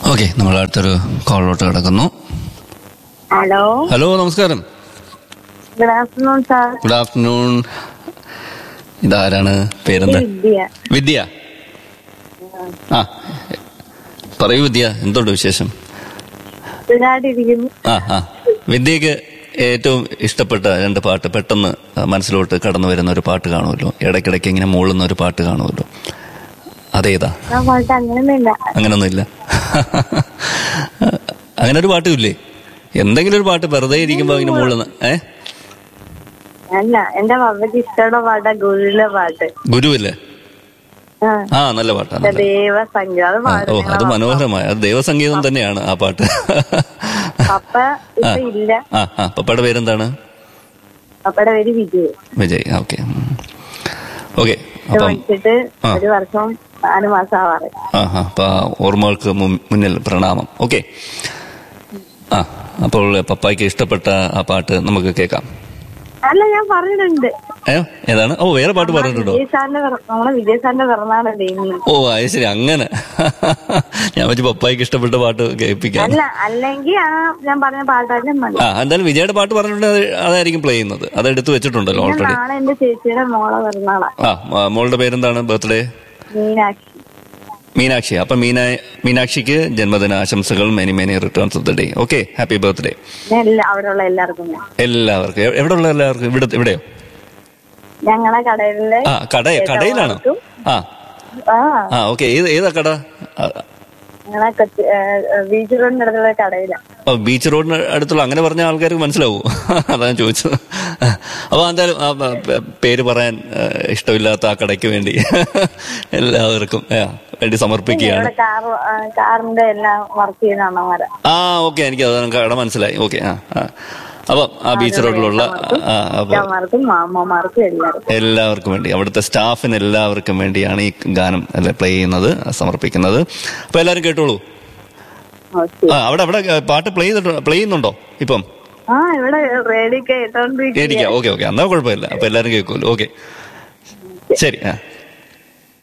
Okay നമ്മൾ അടുത്തൊരു കോളിലോട്ട് കിടക്കുന്നു ഹലോ ഹലോ നമസ്കാരം good afternoon sir good afternoon ഇതാരാണ് പേരെന്താ വിദ്യ വിദ്യ ആ പറയൂ വിദ്യ എന്തുണ്ട് വിശേഷം സുഖമായിട്ടിരിക്കുന്നു ആ ആ വിദ്യക്ക് ഏറ്റവും ഇഷ്ടപ്പെട്ട രണ്ട് പാട്ട് പെട്ടെന്ന് മനസ്സിലോട്ട് കടന്നു വരുന്ന ഒരു പാട്ട് കാണുമല്ലോ ഇടയ്ക്കിടയ്ക്ക് ഇങ്ങനെ മൂളുന്ന ഒരു പാട്ട് കാണുമല്ലോ അതേതാ ആ പാട്ട് അങ്ങനെയൊന്നുമില്ല അങ്ങനൊന്നുമില്ല അങ്ങനെ ഒരു പാട്ടും ഇല്ലേ എന്തെങ്കിലും ഒരു പാട്ട് വെറുതെ ഇരിക്കുമ്പോ ഇങ്ങനെ മൂളുന്ന ഏ അല്ല എന്റെ പപ്പയ്ക്ക് ഇഷ്ടമുള്ള പാട്ടാ ഗുരുവിലെ പാട്ട് ഗുരുവല്ലേ ആ ആ നല്ല പാട്ടാണ് നല്ല ദേവസംഗീതം അത് ആ, ഓ പാടും അത് മനോഹരമായ അത് ദൈവസംഗീതം തന്നെയാണ് ആ പാട്ട് പപ്പ ഇപ്പൊ ഇല്ല ആ ആ പപ്പയുടെ പേരെന്താണ് പപ്പയുടെ പേര് വിജയ് വിജയ് ഓക്കെ ഓക്കെ ഇത് അപ്പം പഠിച്ചിട്ട് ആ. ഒരു വർഷം നാല് മാസം ആവാറ് ആ ആ അപ്പൊ ആ ഓർമ്മകൾക്ക് മുൻ- മുന്നിൽ പ്രണാമം ഓക്കെ ആ അപ്പോൾ പപ്പായ്ക്ക് ഇഷ്ടപ്പെട്ട ആ പാട്ട് നമുക്ക് കേൾക്കാം അല്ല ഞാൻ പറഞ്ഞിട്ടുണ്ട് ഏ ഏതാണ് ഓ വേറെ പാട്ട് പറഞ്ഞിട്ടുണ്ടോ വിജയ് സാറിന്റെ പിറ- നമ്മളെ വിജയ് സാറിന്റെ പിറന്നാളല്ലേ ഇന്ന് ഓ അത് ശരി അങ്ങനെ ഞാൻ വെച്ച് പപ്പായ്ക്ക് ഇഷ്ടപ്പെട്ട പാട്ട് കേൾപ്പിക്കാം അല്ല അല്ലെങ്കിൽ ആ ഞാൻ പറഞ്ഞ പാട്ടാലും മതി ആ എന്തായാലും വിജയുടെ പാട്ട് പറഞ്ഞിട്ടുണ്ടെങ്കിൽ അത് അതായിരിക്കും പ്ലേ ചെയ്യുന്നത് അത് എടുത്തു വെച്ചിട്ടുണ്ടല്ലോ പിന്നെ ഓൾറെഡി നാളെ എന്റെ ചേച്ചിയുടെ മോളെ പിറന്നാളാ ആ ആ, മോളുടെ പേരെന്താണ് ബർത്ത്ഡേ മീനാക്ഷി മീനാക്ഷി അപ്പൊ മീന മീനാക്ഷിക്ക് ജന്മദിന ആശംസകൾ many many returns of the day okay happy birthday പിന്നെ എല്ലാ അവിടെയുള്ള എല്ലാവർക്കും ഞാൻ എല്ലാവർക്കും എ- എവിടെ ഉള്ള എല്ലാവർക്കും ഇവിടെ ഇവിടെയോ ഞങ്ങളെ കടയിലെ ആ കട കടയിലാണോ ആ ആ ആ ഓക്കെ ഏത് ഏതാ കട ആ, ഞങ്ങളെ കൊച്ചി ബീച്ച് റോഡിന്റെ അടുത്തുള്ള കടയില ഓ, ബീച്ച് റോഡിന് അടുത്തുള്ള അങ്ങനെ പറഞ്ഞ ആൾക്കാർക്ക് മനസ്സിലാവൂ അതാ ഞാൻ ചോദിച്ചത് അപ്പൊ എന്തായാലും ആ, പ- പ- പേര് പറയാൻ ആ, ഇഷ്ടമില്ലാത്ത ആ കടയ്ക്ക് വേണ്ടി എല്ലാവർക്കും ആ, വേണ്ടി സമർപ്പിക്കുകയാണ് ഇവിടെ കാർ കാറിന്റെ എല്ലാം വർക്ക് ചെയ്യുന്ന അണ്ണന്മാരാ ആ ഓക്കെ എനിക്ക് അത് കട മനസ്സിലായി ഓക്കെ ആ ആ അപ്പം ആ ബീച്ച് റോഡിലുള്ള ആ അപ്പൊ അച്ഛന്മാർക്കും മാമ്മമാർക്കും എല്ലാവർക്കും എല്ലാവർക്കും വേണ്ടി അവിടുത്തെ സ്റ്റാഫിന് എല്ലാവർക്കും വേണ്ടിയാണ് ഈ ഗാനം പ്ലേ ചെയ്യുന്നത് സമർപ്പിക്കുന്നത് അപ്പൊ എല്ലാവരും കേട്ടോളൂ ഓക്കെ ആ അവിടെ അവിടെ പാട്ട് പ്ലേ ചെയ്തിട്ട് പ്ലേ ചെയ്യുന്നുണ്ടോ ഇപ്പം ആ ഇവിടെ റേഡിയോ കേട്ടോണ്ടിരിക്കുക കേട്ടിക്കാം ഓക്കെ ഓക്കെ എന്നാ കുഴപ്പമില്ല അപ്പൊ എല്ലാവരും കേൾക്കുമല്ലോ ഓക്കെ ശരി ആ